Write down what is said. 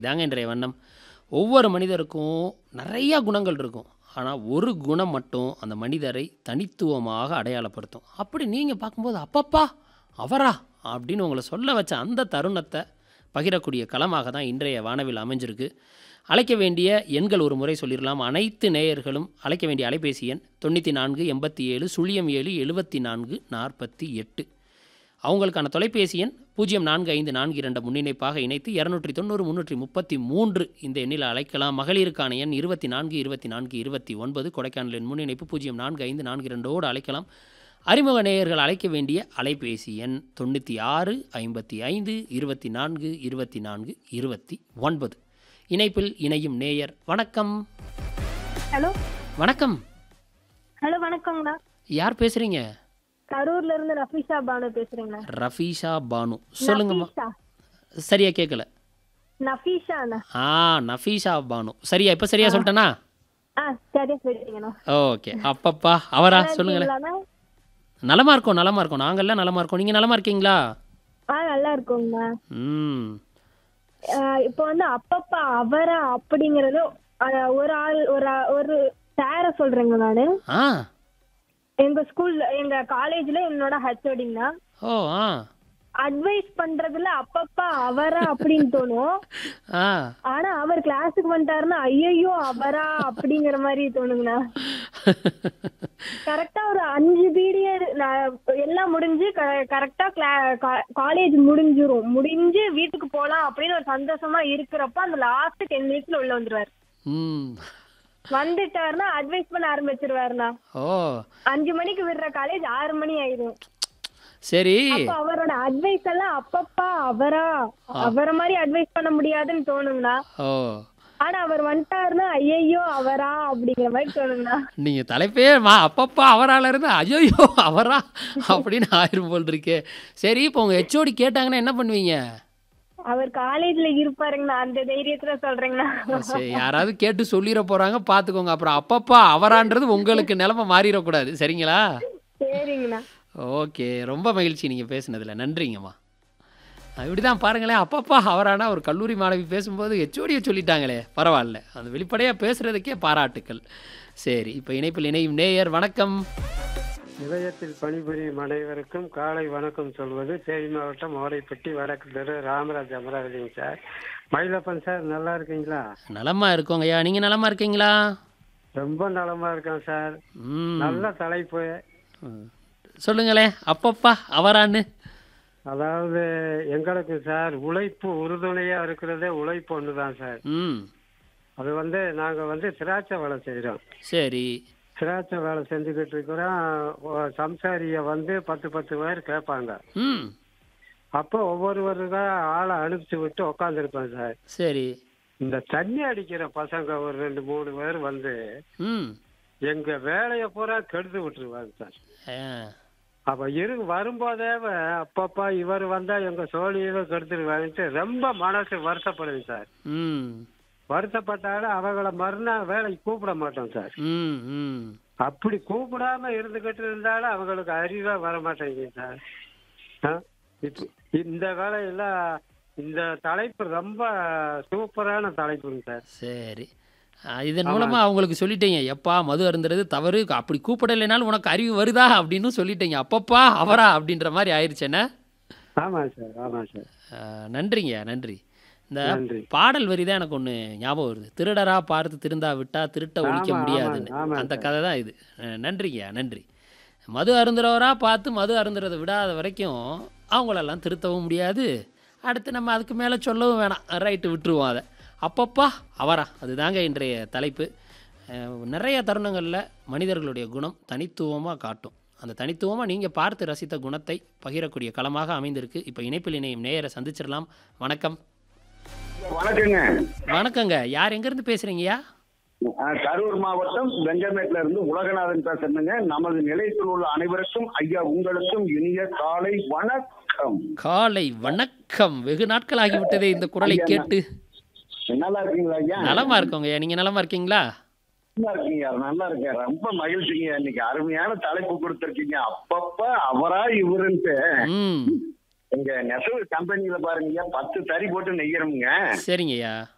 இதாங்க இன்றைய வண்ணம் ஒவ்வொரு மனிதருக்கும் நிறையா குணங்கள் இருக்கும் ஆனால் ஒரு குணம் மட்டும் அந்த மனிதரை தனித்துவமாக அடையாளப்படுத்தும் அப்படி நீங்கள் பார்க்கும்போது அப்பப்பா அவரா அப்படின்னு உங்களை சொல்ல வச்ச அந்த தருணத்தை பகிரக்கூடிய களமாக தான் இன்றைய வானவில் அமைஞ்சிருக்கு அழைக்க வேண்டிய எண்கள் ஒரு முறை சொல்லிடலாம் அனைத்து நேயர்களும் அழைக்க வேண்டிய அலைபேசி எண் தொண்ணூற்றி நான்கு எண்பத்தி ஏழு சுழியம் ஏழு எழுபத்தி நான்கு நாற்பத்தி எட்டு அவங்களுக்கான தொலைபேசி எண் பூஜ்ஜியம் நான்கு ஐந்து நான்கு இரண்டு முன்னிணைப்பாக இணைத்து இரநூற்றி தொண்ணூறு முந்நூற்றி முப்பத்தி மூன்று இந்த எண்ணில் அழைக்கலாம் மகளிருக்கான எண் இருபத்தி நான்கு இருபத்தி நான்கு இருபத்தி ஒன்பது கொடைக்கானலின் முன்னிணைப்பு பூஜ்ஜியம் நான்கு ஐந்து நான்கு இரண்டோடு அழைக்கலாம் அறிமுக நேயர்கள் அழைக்க வேண்டிய அலைபேசி எண் தொண்ணூற்றி ஆறு ஐம்பத்தி ஐந்து இருபத்தி நான்கு இருபத்தி நான்கு இருபத்தி ஒன்பது இணைப்பில் இணையும் நேயர் வணக்கம் ஹலோ வணக்கம் ஹலோ வணக்கங்கண்ணா யார் பேசுகிறீங்க கரூர்ல இருந்து ரஃபீஷா பானு பேசுறேங்கண்ணா ரஃபீஷா பானு சொல்லுங்கம்மா நஃபீஷா சரியா கேட்கல நஃபீஷாண்ணா ஆ நஃபீஷா பானு சரியா இப்போ சரியா சொல்லிட்டேனா ஆ சரியா சொல்லிட்டீங்கண்ணா ஓகே அப்பப்பா அவரா சொல்லுங்களேன் இருக்கீங்களாண்ணா? நலமா இருக்கோம் நலமா இருக்கோம் நாங்கெல்லாம் நலமா இருக்கோம் நீங்க நலமா இருக்கீங்களா ஆ நல்லா இருக்கோங்கண்ணா ம் ஆ, இப்போ வந்து அப்பப்பா அவரா அப்படிங்கறது ஆ, ஒரு ஆள் ஒரு ஆ- ஒரு சார சொல்றேங்க நானு ஆ எங்க ஸ்கூல்ல எங்க காலேஜ்ல என்னோட ஹச்ஓடிங்கண்ணா ஓ ஆ அட்வைஸ் பண்றதுல அப்பப்பா அவரா அப்படின்னு தோணும் ஆ ஆனா அவர் கிளாஸுக்கு வந்துட்டாருன்னா ஐயோ அவரா அப்படிங்கிற மாதிரி தோணுங்கண்ணா கரெக்டா ஒரு அஞ்சு பீரியட் எல்லாம் முடிஞ்சு கரெக்டா காலேஜ் முடிஞ்சிரும் முடிஞ்சு வீட்டுக்கு போலாம் அப்படின்னு ஒரு சந்தோஷமா இருக்கிறப்ப அந்த லாஸ்ட் டென் மினிட்ஸ்ல உள்ள வந்துருவாரு ம் வந்துட்டாருன்னா அட்வைஸ் பண்ண ஆரம்பிச்சிருவாருண்ணா ஓ அஞ்சு மணிக்கு விடுற காலேஜ் ஆறு மணி ஆயிடும் சரி அப்ப அவரோட அட்வைஸ் எல்லாம் அப்பப்பா அவரா அவரை மாதிரி அட்வைஸ் பண்ண முடியாதுன்னு தோணுங்கண்ணா ஓ ஆனா அவர் வந்துட்டாருன்னா ஐயையோ அவரா அப்படிங்கிற மாதிரி தோணுங்கண்ணா நீங்க தலைப்பே மா அப்பப்பா அவரால இருந்து ஐயோ அவரா அப்படின்னு ஆயிரும் போல் இருக்கே சரி இப்போ உங்க ஹெச்ஓடி கேட்டாங்கன்னா என்ன பண்ணுவீங்க அவர் காலேஜ்ல இருப்பாருங்கண்ணா அந்த தைரியத்துல சொல்றேங்கண்ணா சரி யாராவது கேட்டு சொல்லிட போறாங்க பார்த்துக்கோங்க அப்புறம் அப்பப்பா அவரான்றது உங்களுக்கு நிலைமை மாறிடக்கூடாது சரிங்களா சரிங்கண்ணா ஓகே ரொம்ப மகிழ்ச்சி நீங்கள் பேசுனதில் நன்றிங்கம்மா இப்படி தான் பாருங்களேன் அப்பப்பா அவரானா ஒரு கல்லூரி மாணவி பேசும்போது ஹெச்ஓடியை சொல்லிட்டாங்களே பரவாயில்ல அந்த வெளிப்படையாக பேசுகிறதுக்கே பாராட்டுக்கள் சரி இப்போ இணைப்பில் இணையும் நேயர் வணக்கம் நிலையத்தில் பணிபுரியும் அனைவருக்கும் காலை வணக்கம் சொல்வது தேனி மாவட்டம் ஓடைப்பட்டி வடக்கு தெரு ராமராஜ் அமராவதிங்க சார் மயிலப்பன் சார் நல்லா இருக்கீங்களா நலமா இருக்கோங்க ஐயா நீங்கள் நலமா இருக்கீங்களா ரொம்ப நலமா இருக்கேன் சார் ம் நல்ல தலைப்பு ம். சொல்லுங்களேன் அப்பப்பா அவரான்னு அதாவது எங்களுக்கு சார் உழைப்பு உறுதுணையா இருக்கிறதே உழைப்பு ஒன்று தான் சார் ம் அது வந்து நாங்க வந்து திராட்சை வேலை செய்றோம் சரி திராட்சை வேலை செஞ்சுக்கிட்டு இருக்கிறோம் ஒ- சம்சாரிய வந்து பத்து பத்து பேர் கேட்பாங்க ம் அப்போ ஒவ்வொருவருக்கா ஆளை அனுப்பிச்சு விட்டு உட்காந்துருப்பேன் சார் சரி இந்த தண்ணி அடிக்கிற பசங்க ஒரு ரெண்டு மூணு பேர் வந்து ம் எங்க வேலையை பூரா கெடுத்து விட்டுருவாங்க சார் ஆ அப்ப இரு வரும்போதே அப்பப்பா இவர் வந்தா எங்க சோழியவே கெடுத்துருவாங்கன்ட்டு ரொம்ப மனசு வருத்தப்படுது சார் ம் வருத்தப்பட்டாலும் அவங்கள மறுநாள் வேலைக்கு கூப்பிட மாட்டோம் சார் ம் ம் அப்படி கூப்பிடாம இருந்துகிட்டு இருந்தாலும் அவங்களுக்கு அறிவே வர மாட்டேங்குது சார் ஆ? இப்ப இந்த வேலையெல்லாம் இந்த தலைப்பு ரொம்ப சூப்பரான தலைப்புங்க சார் சரி ஆ, இதன் மூலமா அவங்களுக்கு சொல்லிட்டீங்க எப்பா மது அருந்துறது தவறு அப்படி கூப்பிடலைனாலும் உனக்கு அறிவு வருதா அப்படின்னு சொல்லிட்டீங்க அப்பப்பா அவரா அப்படின்ற மாதிரி ஆயிடுச்சேண்ணே ஆமா சார் ஆமா சார் ஆ, நன்றிங்க நன்றி இந்த நன்றி. பாடல் வரி தான் எனக்கு ஒன்று ஞாபகம் வருது திருடரா பார்த்து திருந்தா விட்டா திருட்ட ஒழிக்க ஆமா, ஆமா, முடியாதுன்னு ஆமா அந்த கதை தான் இது ஆ, நன்றிங்க நன்றி மது அருந்துறவரா பார்த்து மது அருந்துறதை விடாத வரைக்கும் அவங்களெல்லாம் திருத்தவும் முடியாது அடுத்து நம்ம அதுக்கு மேலே சொல்லவும் வேணாம் ரைட்டு விட்டுருவோம் அதை அப்பப்பா அவரா அதுதாங்க இன்றைய தலைப்பு அஹ், நிறைய தருணங்களில் மனிதர்களுடைய குணம் தனித்துவமாக காட்டும் அந்த தனித்துவமாக நீங்கள் பார்த்து ரசித்த குணத்தை பகிரக்கூடிய களமாக அமைந்திருக்கு இப்போ இணைப்பில் இணையும் நேயரை சந்திச்சிடலாம் வணக்கம் வணக்கங்க வணக்கங்க யார் எங்கேருந்து பேசுகிறீங்கய்யா அஹ் கரூர் மாவட்டம் வெங்கமேட்ல இருந்து உலகநாதன் பேசுறேங்க நமது நிலையத்தில் உள்ள அனைவருக்கும் ஐயா உங்களுக்கும் இனிய காலை வணக்கம் காலை வணக்கம் வெகு நாட்கள் ஆகிவிட்டதே இந்த குரலை கேட்டு நல்லா இருக்கீங்களா ஐயா நலமா இருக்கோங்கய்யா நீங்கள் நலமா இருக்கீங்களா நல்லா இருக்கீங்க நல்லா இருக்கேன் ரொம்ப மகிழ்ச்சிங்க இன்னைக்கு அருமையான தலைப்பு கொடுத்திருக்கீங்க அப்பப்ப அவரா இவருன்ட்டு ம் எங்க நெசவு கம்பெனில பாருங்க பத்து தறி போட்டு நெய்யறோம்ங்க சரிங்கய்யா